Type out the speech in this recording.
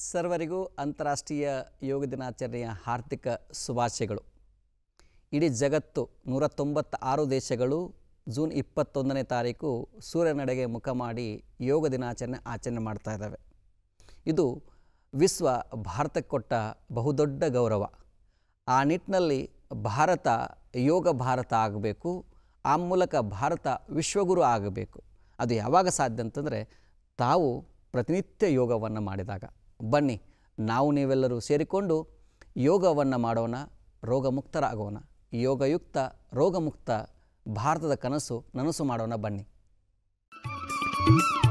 ಸರ್ವರಿಗೂ ಅಂತಾರಾಷ್ಟ್ರೀಯ ಯೋಗ ದಿನಾಚರಣೆಯ ಹಾರ್ದಿಕ ಶುಭಾಶಯಗಳು ಇಡೀ ಜಗತ್ತು ನೂರ ತೊಂಬತ್ತ ಆರು ದೇಶಗಳು ಜೂನ್ ಇಪ್ಪತ್ತೊಂದನೇ ತಾರೀಕು ಸೂರ್ಯನಡೆಗೆ ಮುಖ ಮಾಡಿ ಯೋಗ ದಿನಾಚರಣೆ ಆಚರಣೆ ಮಾಡ್ತಾ ಇದ್ದಾವೆ ಇದು ವಿಶ್ವ ಭಾರತಕ್ಕೆ ಕೊಟ್ಟ ಬಹುದೊಡ್ಡ ಗೌರವ ಆ ನಿಟ್ಟಿನಲ್ಲಿ ಭಾರತ ಯೋಗ ಭಾರತ ಆಗಬೇಕು ಆ ಮೂಲಕ ಭಾರತ ವಿಶ್ವಗುರು ಆಗಬೇಕು ಅದು ಯಾವಾಗ ಸಾಧ್ಯ ಅಂತಂದರೆ ತಾವು ಪ್ರತಿನಿತ್ಯ ಯೋಗವನ್ನು ಮಾಡಿದಾಗ ಬನ್ನಿ ನಾವು ನೀವೆಲ್ಲರೂ ಸೇರಿಕೊಂಡು ಯೋಗವನ್ನು ಮಾಡೋಣ ರೋಗಮುಕ್ತರಾಗೋಣ ಯೋಗಯುಕ್ತ ರೋಗಮುಕ್ತ ಭಾರತದ ಕನಸು ನನಸು ಮಾಡೋಣ ಬನ್ನಿ